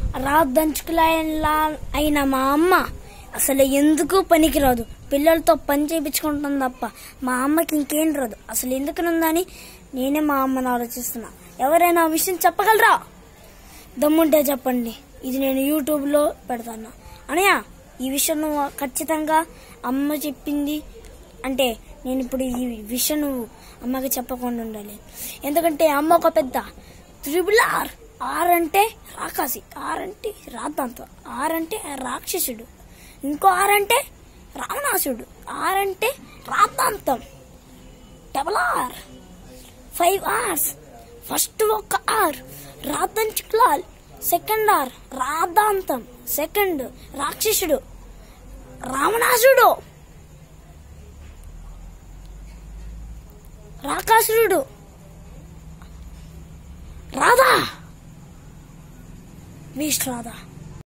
రాదంచుకులా అయిన మా అమ్మ అసలు ఎందుకు పనికిరాదు పిల్లలతో పని చేయించుకుంటుంది తప్ప మా అమ్మకి ఇంకేం రాదు అసలు ఎందుకునుందని నేనే మా అమ్మని ఆలోచిస్తున్నా ఎవరైనా ఆ విషయం చెప్పగలరా దమ్ముంటే చెప్పండి ఇది నేను యూట్యూబ్లో పెడతాను అనయ్య ఈ విషయం నువ్వు ఖచ్చితంగా అమ్మ చెప్పింది అంటే నేను ఇప్పుడు ఈ విషయం నువ్వు అమ్మకి చెప్పకుండా ఉండాలి ఎందుకంటే అమ్మ ఒక పెద్ద త్రిబుల్ ఆర్ ఆర్ అంటే రాకాసి ఆర్ అంటే రాద్దాంతం ఆర్ అంటే రాక్షసుడు ఇంకో ఆర్ అంటే రావణాసుడు ఆర్ అంటే రాద్దాంతం double R five Rs first ఒక ఆర్ రాదంచుకులాల్ సెకండ్ ఆర్ రాధాంతం సెకండ్ రాక్షసుడు రావణాసుడు రాకాసురుడు రాధా వేస్ట్ రాధా